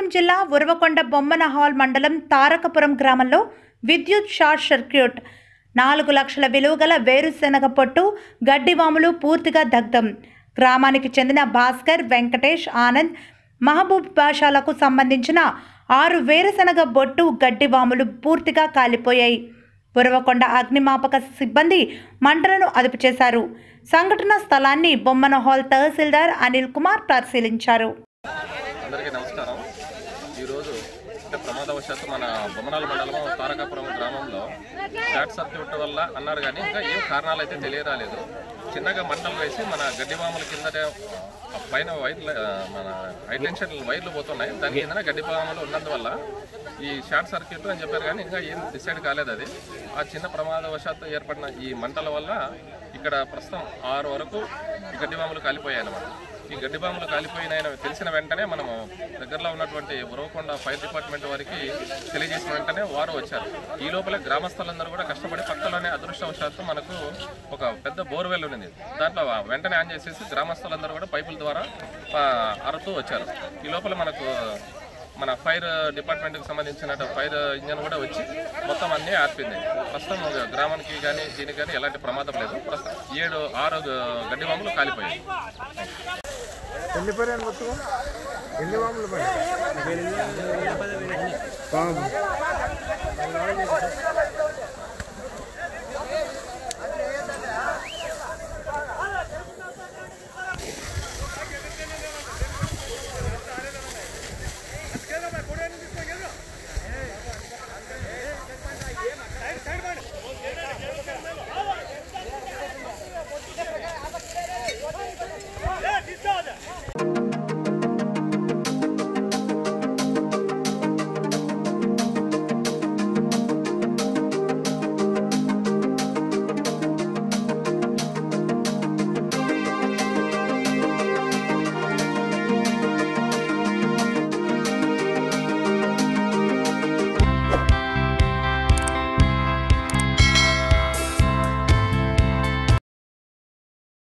జిల్లా ఉరవకొండ బొమ్మన హాల్ మండలం తారకపురం గ్రామంలో విద్యుత్ షార్ట్ సర్క్యూట్ నాలుగు లక్షల విలువగల వేరుశెనగ పొట్టు గడ్డివాములు పూర్తిగా దగ్ధం గ్రామానికి చెందిన భాస్కర్ వెంకటేష్ ఆనంద్ మహబూబ్ బాషాలకు సంబంధించిన ఆరు వేరుశెనగ బొట్టు గడ్డివాములు పూర్తిగా కాలిపోయాయి ఉరవకొండ అగ్నిమాపక సిబ్బంది మంటలను అదుపు చేశారు సంఘటన స్థలాన్ని బొమ్మన హాల్ తహసీల్దార్ అనిల్ కుమార్ పరిశీలించారు అందరికీ నమస్కారం ఈరోజు అంటే ప్రమాదవశాత్తు మన బొమ్మనాల మండలం తారకాపురం గ్రామంలో షార్ట్ సర్క్యూట్ వల్ల అన్నారు కానీ ఇంకా ఏం కారణాలు అయితే తెలియరాలేదు చిన్నగా మంటలు వేసి మన గడ్డివాముల కిందటే ఆ పైన వైర్లు ఆ, మన హైటెన్షన్ వైర్లు పోతున్నాయి దాని కింద గడ్డివాములు ఉన్నందువల్ల ఈ షార్ట్ సర్క్యూట్ అని చెప్పారు కానీ ఇంకా ఏం డిసైడ్ కాలేదు అది ఆ చిన్న ప్రమాదవశాత్తు ఏర్పడిన ఈ మంటల వల్ల ఇక్కడ ప్రస్తుతం ఆరు వరకు ఈ గడ్డివాములు కాలిపోయాయి అన్నమాట ఈ గడ్డి బాంబులు కాలిపోయినాయని తెలిసిన వెంటనే మనము దగ్గరలో ఉన్నటువంటి ఉరవకొండ ఫైర్ డిపార్ట్మెంట్ వారికి తెలియజేసిన వెంటనే వారు వచ్చారు ఈ లోపల గ్రామస్తులందరూ కూడా కష్టపడి పక్కలోనే అదృష్టవశాత్తు మనకు ఒక పెద్ద బోర్వెల్ ఉంది దాంట్లో వెంటనే ఆన్ చేసేసి గ్రామస్తులందరూ కూడా పైపుల ద్వారా ఆ, అరుతూ వచ్చారు ఈ లోపల మనకు మన ఫైర్ డిపార్ట్మెంట్కి సంబంధించిన ఫైర్ ఇంజన్ కూడా వచ్చి మొత్తం అన్నీ ఆర్పింది ప్రస్తుతం గ్రామానికి కానీ దీనికి కానీ ఎలాంటి ప్రమాదం లేదు ప్రస్తుతం ఏడు ఆరు గడ్డి బాంబులు కాలిపోయాయి ఎన్ని పర్యాలు మొత్తం ఎన్ని మామూలు పని పాము